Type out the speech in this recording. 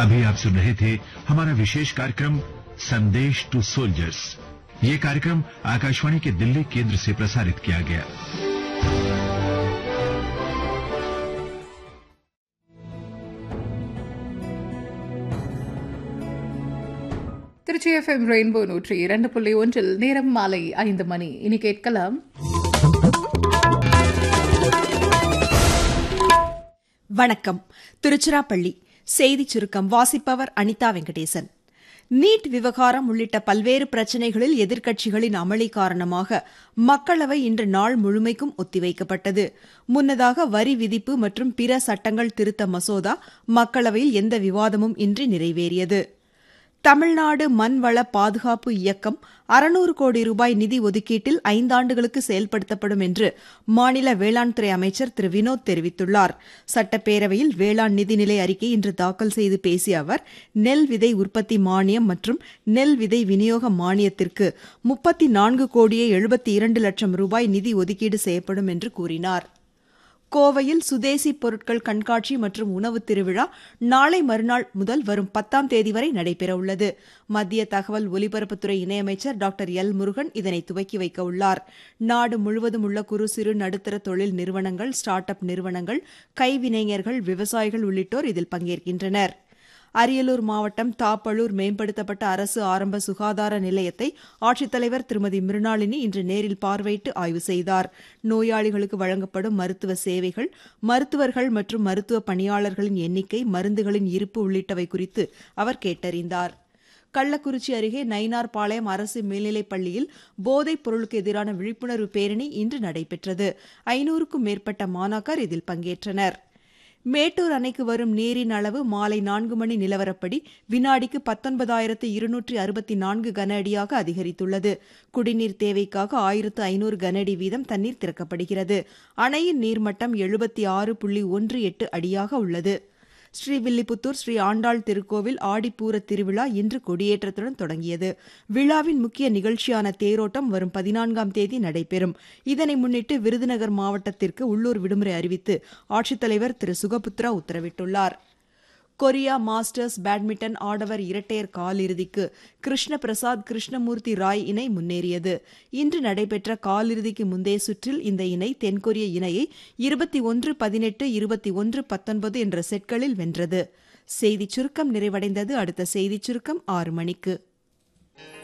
अभी आप सुन रहे थे हमारा विशेष कार्यक्रम संदेश टू सोल्जर्स ये कार्यक्रम आकाशवाणी के दिल्ली केंद्र से प्रसारित किया गया திருச்சி எஃப்எம் ரெயின்போ நூற்றி இரண்டு புள்ளி ஒன்றில் நேரம் மாலை ஐந்து மணி இனி கேட்கலாம் வணக்கம் திருச்சிராப்பள்ளி செய்திச் சுருக்கம் வாசிப்பவர் அனிதா வெங்கடேசன் நீட் விவகாரம் உள்ளிட்ட பல்வேறு பிரச்சினைகளில் எதிர்க்கட்சிகளின் அமளி காரணமாக மக்களவை இன்று நாள் முழுமைக்கும் ஒத்திவைக்கப்பட்டது முன்னதாக வரி விதிப்பு மற்றும் பிற சட்டங்கள் திருத்த மசோதா மக்களவையில் எந்த விவாதமும் இன்றி நிறைவேறியது தமிழ்நாடு மண்வள பாதுகாப்பு இயக்கம் அறுநூறு கோடி ரூபாய் நிதி ஒதுக்கீட்டில் ஐந்தாண்டுகளுக்கு செயல்படுத்தப்படும் என்று மாநில வேளாண் துறை அமைச்சர் திரு வினோத் தெரிவித்துள்ளார் சட்டப்பேரவையில் வேளாண் நிதிநிலை அறிக்கை இன்று தாக்கல் செய்து பேசிய அவர் நெல் விதை உற்பத்தி மானியம் மற்றும் நெல் விதை விநியோக மானியத்திற்கு முப்பத்தி நான்கு கோடியே எழுபத்தி இரண்டு லட்சம் ரூபாய் நிதி ஒதுக்கீடு செய்யப்படும் என்று கூறினார் கோவையில் சுதேசி பொருட்கள் கண்காட்சி மற்றும் உணவு திருவிழா நாளை மறுநாள் முதல் வரும் பத்தாம் தேதி வரை நடைபெறவுள்ளது மத்திய தகவல் ஒலிபரப்புத்துறை இணையமைச்சர் டாக்டர் எல் முருகன் இதனை துவக்கி வைக்க உள்ளார் நாடு முழுவதும் உள்ள குறு சிறு நடுத்தர தொழில் நிறுவனங்கள் ஸ்டார்ட் அப் நிறுவனங்கள் கைவினைஞர்கள் விவசாயிகள் உள்ளிட்டோர் இதில் பங்கேற்கின்றனர் அரியலூர் மாவட்டம் தாப்பழூர் மேம்படுத்தப்பட்ட அரசு ஆரம்ப சுகாதார நிலையத்தை ஆட்சித்தலைவர் திருமதி மிருணாளினி இன்று நேரில் பார்வையிட்டு ஆய்வு செய்தார் நோயாளிகளுக்கு வழங்கப்படும் மருத்துவ சேவைகள் மருத்துவர்கள் மற்றும் மருத்துவ பணியாளர்களின் எண்ணிக்கை மருந்துகளின் இருப்பு உள்ளிட்டவை குறித்து அவர் கேட்டறிந்தார் கள்ளக்குறிச்சி அருகே நயினார்பாளையம் அரசு மேல்நிலைப் பள்ளியில் போதைப் பொருளுக்கு எதிரான விழிப்புணர்வு பேரணி இன்று நடைபெற்றது ஐநூறுக்கும் மேற்பட்ட மாணாக்கர் இதில் பங்கேற்றனர் மேட்டூர் அணைக்கு வரும் நீரின் அளவு மாலை நான்கு மணி நிலவரப்படி வினாடிக்கு பத்தொன்பதாயிரத்து இருநூற்றி அறுபத்தி நான்கு கன அடியாக அதிகரித்துள்ளது குடிநீர் தேவைக்காக ஆயிரத்து ஐநூறு கன அடி வீதம் தண்ணீர் திறக்கப்படுகிறது அணையின் நீர்மட்டம் எழுபத்தி ஆறு புள்ளி ஒன்று எட்டு அடியாக உள்ளது ஸ்ரீவில்லிபுத்தூர் ஸ்ரீ ஆண்டாள் திருக்கோவில் ஆடிப்பூர திருவிழா இன்று கொடியேற்றத்துடன் தொடங்கியது விழாவின் முக்கிய நிகழ்ச்சியான தேரோட்டம் வரும் பதினான்காம் தேதி நடைபெறும் இதனை முன்னிட்டு விருதுநகர் மாவட்டத்திற்கு உள்ளூர் விடுமுறை அறிவித்து ஆட்சித்தலைவர் திரு சுகபுத்ரா உத்தரவிட்டுள்ளார் கொரியா மாஸ்டர்ஸ் பேட்மிண்டன் ஆடவர் இரட்டையர் காலிறுதிக்கு கிருஷ்ண பிரசாத் கிருஷ்ணமூர்த்தி ராய் இணை முன்னேறியது இன்று நடைபெற்ற காலிறுதிக்கு முந்தைய சுற்றில் இந்த இணை தென்கொரிய இணையை இருபத்தி ஒன்று பதினெட்டு இருபத்தி ஒன்று பத்தொன்பது என்ற செட்களில் வென்றது செய்திச் சுருக்கம் நிறைவடைந்தது அடுத்த செய்திச் சுருக்கம் ஆறு மணிக்கு